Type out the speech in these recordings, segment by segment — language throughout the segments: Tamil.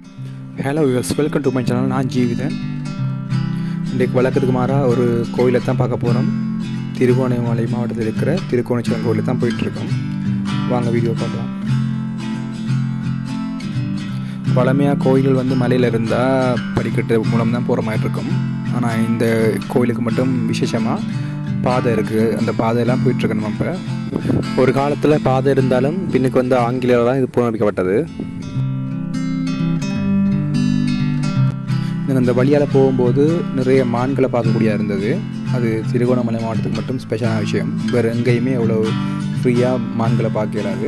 hello use welcome to my channel நான் ஜீவிதன் இன்றைக்கு வழக்கத்துக்கு மாறாக ஒரு கோயிலை தான் பார்க்க போகிறோம் திருகோணமலை மாவட்டத்தில் இருக்கிற திருக்கோணேஸ்வரம் கோயிலில் தான் போயிட்டுருக்கோம் வாங்க வீடியோ பார்க்கலாம் பழமையாக கோயில்கள் வந்து மலையில் இருந்தால் படிக்கட்டு மூலம் தான் போகிற மாதிரி இருக்கும் ஆனால் இந்த கோயிலுக்கு மட்டும் விசேஷமாக பாதை இருக்குது அந்த பாதையெல்லாம் போயிட்டுருக்கு நம்ம இப்போ ஒரு காலத்தில் பாதை இருந்தாலும் பின்னுக்கு வந்து ஆங்கிலேயர் தான் இது புனரமைக்கப்பட்டது நீங்கள் அந்த வழியால் போகும்போது நிறைய மான்களை பார்க்கக்கூடிய இருந்தது அது திருகோணமலை மாவட்டத்துக்கு மட்டும் ஸ்பெஷலான விஷயம் வேறு எங்கேயுமே அவ்வளோ ஃப்ரீயாக மான்களை பார்க்க இயலாது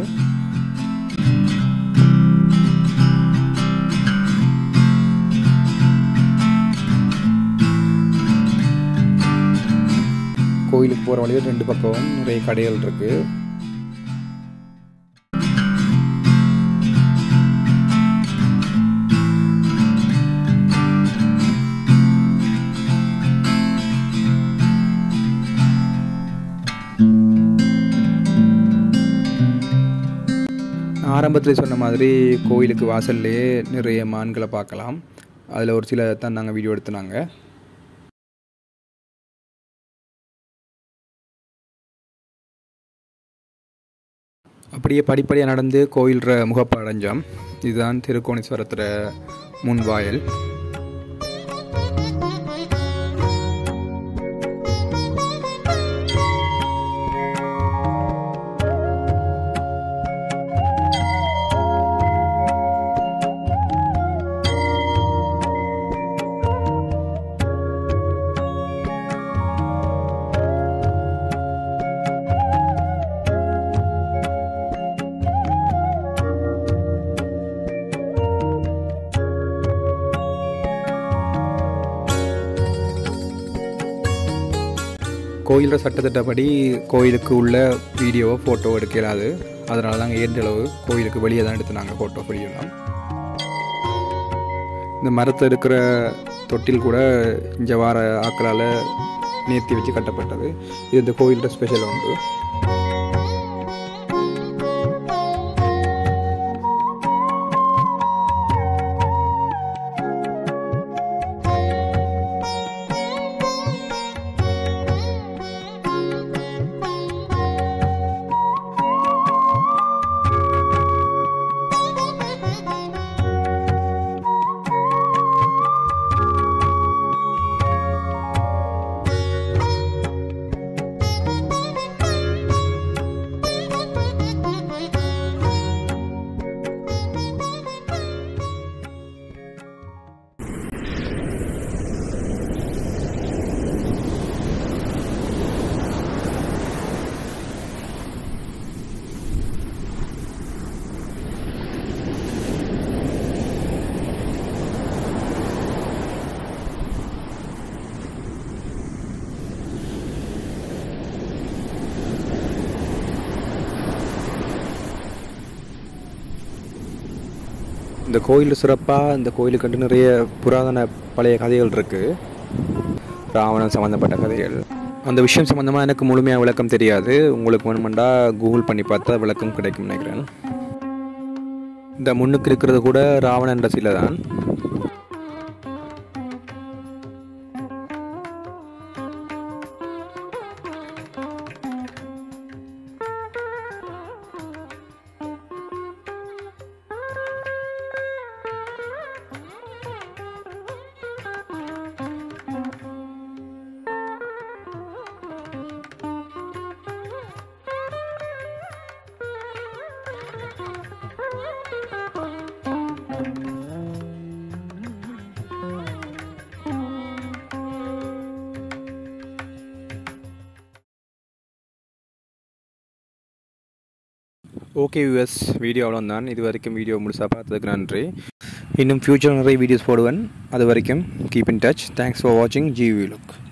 கோயிலுக்கு போகிற வழியில் ரெண்டு பக்கமும் நிறைய கடைகள் இருக்குது ஆரம்பத்தில் சொன்ன மாதிரி கோயிலுக்கு வாசல்லையே நிறைய மான்களை பார்க்கலாம் அதில் ஒரு சில தான் நாங்கள் வீடியோ எடுத்துனாங்க அப்படியே படிப்படியாக நடந்து கோயில்ற முகப்பு அடைஞ்சோம் இதுதான் திருக்கோணேஸ்வரத்தில் முன் வாயில் கோயிலோட சட்டத்திட்டப்படி கோயிலுக்கு உள்ள வீடியோவோ ஃபோட்டோ எடுக்க இயலாது அதனால தாங்க ஏற்ற அளவு கோயிலுக்கு வெளியே தான் எடுத்துனாங்க ஃபோட்டோ வீடியோலாம் இந்த மரத்தில் இருக்கிற தொட்டில் கூட இங்கே வார ஆக்களால் நேர்த்தி வச்சு கட்டப்பட்டது இது இந்த கோயிலோட ஸ்பெஷல் உண்டு இந்த கோயில் சிறப்பாக இந்த கோயிலுக்கு நிறைய புராதன பழைய கதைகள் இருக்குது ராவணன் சம்மந்தப்பட்ட கதைகள் அந்த விஷயம் சம்மந்தமாக எனக்கு முழுமையாக விளக்கம் தெரியாது உங்களுக்கு வேணுமெண்டா கூகுள் பண்ணி பார்த்தா விளக்கம் கிடைக்கும் நினைக்கிறேன் இந்த முன்னுக்கு இருக்கிறது கூட ராவணன் என்ற சிலை தான் ஓகே யூஎஸ் வீடியோ அவ்வளோதான் இது வரைக்கும் வீடியோ முழுசாக பார்த்ததுக்கு நன்றி இன்னும் ஃப்யூச்சர் நிறைய வீடியோஸ் போடுவேன் அது வரைக்கும் keep in touch thanks for வாட்சிங் ஜிவி லுக்